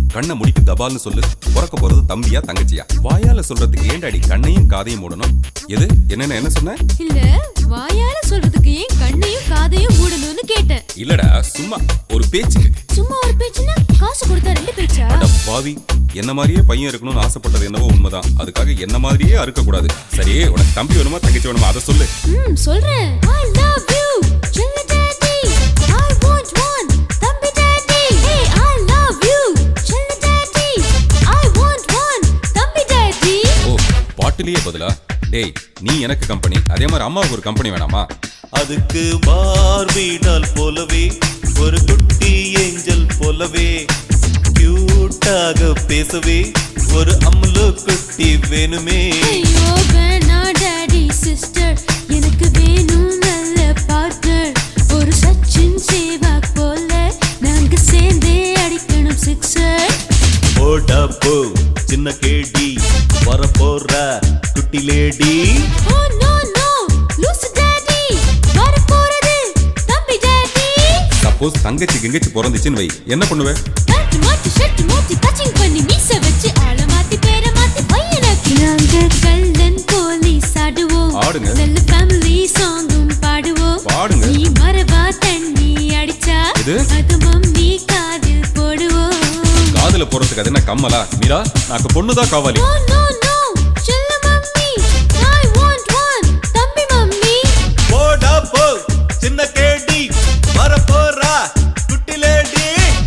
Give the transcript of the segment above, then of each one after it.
கண்ணை முடிக்கு தபால்னு சொல்லு பிறக்க போறது தம்பியா தங்கச்சியா வாயால சொல்றதுக்கு ஏண்டாடி கண்ணையும் காதையும் மூடணும் எது என்னென்ன என்ன சொன்ன இல்ல வாயால சொல்றதுக்கு ஏன் கண்ணையும் காதையும் மூடணும்னு கேட்டேன் இல்லடா சும்மா ஒரு பேச்சுக்கு சும்மா ஒரு பேச்சுன்னா காசு கொடுத்தா ரெண்டு பேச்சா அட பாவி என்ன மாதிரியே பையன் இருக்கணும்னு ஆசைப்பட்டது என்னவோ உண்மைதான் அதுக்காக என்ன மாதிரியே அறுக்க கூடாது சரி உனக்கு தம்பி வேணுமா தங்கச்சி வேணுமா அதை சொல்லு ம் சொல்றேன் ஐ லவ் யூ செல்ல டாடி ஐ வாண்ட் ஒன் தம்பி daddy hey I love you செல்ல டாடி ஐ வாண்ட் ஒன் தம்பி டாடி ஓ பாட்டிலேயே பதிலா டேய் நீ எனக்கு கம்பெனி அதே மாதிரி அம்மாவுக்கு ஒரு கம்பெனி வேணாமா அதுக்கு பார்பிடால் போலவே ஒரு குட்டி ஏஞ்சல் போலவே கியூட்டாக பேசவே ஒரு அம்லு குட்டி வேணுமே ஐயோ வேணா டாடி சிஸ்டர் எனக்கு வேணும் நல்ல பார்ட்னர் ஒரு சச்சின் சேவாக் போல நாங்க சேர்ந்தே அடிக்கணும் சிக்ஸர் போடா போ சின்ன கேடி வர போற குட்டி lady oh no no loose daddy வர போறது தம்பி டாடி சப்போஸ் தங்கச்சி கிங்கச்சி பிறந்துச்சுன்னு வை என்ன பண்ணுவ பேண்ட் மாத்தி ஷர்ட் மாத்தி டச்சிங் பண்ணி மீச வச்சு ஆள மாத்தி பேர மாத்தி பையனாக்கி நாங்க கள்ளன் போலீஸ் ஆடுவோம் ஆடுங்க. நல்ல ஃபேமிலி சாங்கும் பாடுவோம் பாடுங்க. நீ மரவா தண்ணி அடிச்சா எது? அது மம்மி காதில் போடுவோம் காதுல போறதுக்கு அது என்ன கம்மலா மீரா நாக்கு பொண்ணுதான் காவாலி நோ நோ நோ செல்ல மம்மி ஐ வாண்ட் ஒன் தம்பி மம்மி போடா போ சின்ன கேடி வர போற குட்டி லேடி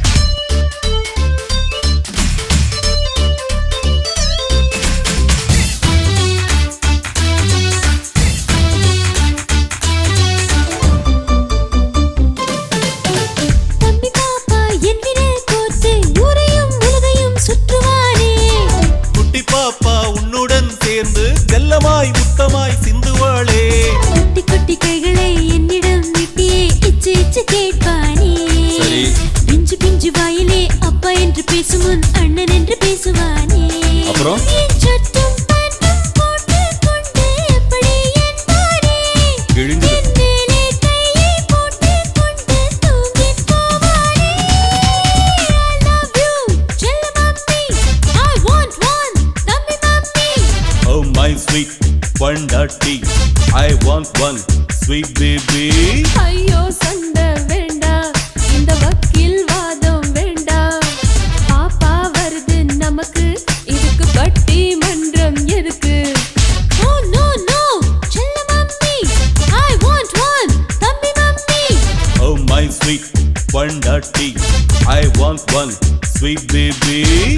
தம்பி பாப்பா என் விரல் கோர்த்து ஊரையும் உலகையும் சுற்றுவானே குட்டி பாப்பா உன்னுடன் சேர்ந்து செல்லமாய் முத்தமாய் சிந்துவாளே குட்டி குட்டி கைகளை என்னிடம் நீட்டியே இச்சு இச்சு கேட்பானே சரி. பிஞ்சு பிஞ்சு வாயிலே அப்பா என்று பேசும் முன் அண்ணன் என்று பேசுவானே அப்புறம்? என் சட்டும் பேண்ட்டும் போட்டுக் கொண்டு எப்படி என்பானே? கிழிஞ்சது. என் மேலே கையை போட்டுக் கொண்டு தூங்கிப் போவானே. I love you, செல்ல மம்மி. I want one, தம்பி மம்மி. Oh my sweet பொண்டாட்டி I want one sweet baby ஐயோ சண்டை வேண்டாம் இந்த வக்கீல் வாதம் வேண்டாம் பாப்பா வருது நமக்கு இதுக்கு பட்டி மன்றம் எதுக்கு ஓ நோ நோ செல்ல மம்மி ஐ வாண்ட் ஒன் தம்பி மம்மி Oh my sweet பொண்டாட்டி I want one sweet baby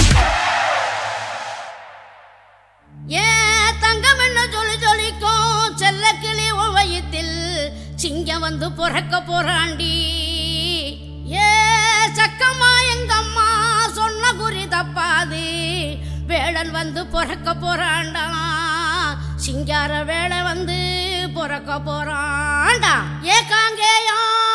ஏன் தங்கம் என்ன சொல்லி ஜொலிக்கும் செல்ல கிளி உவயத்தில் சிங்கம் வந்து பிறக்க போறாண்டி ஏ சக்கம்மா எங்கம்மா சொன்ன குறி தப்பாது வேடன் வந்து பிறக்க போறாண்டா சிங்கார வேலை வந்து பிறக்க போறாண்டா ஏ காங்கேயம்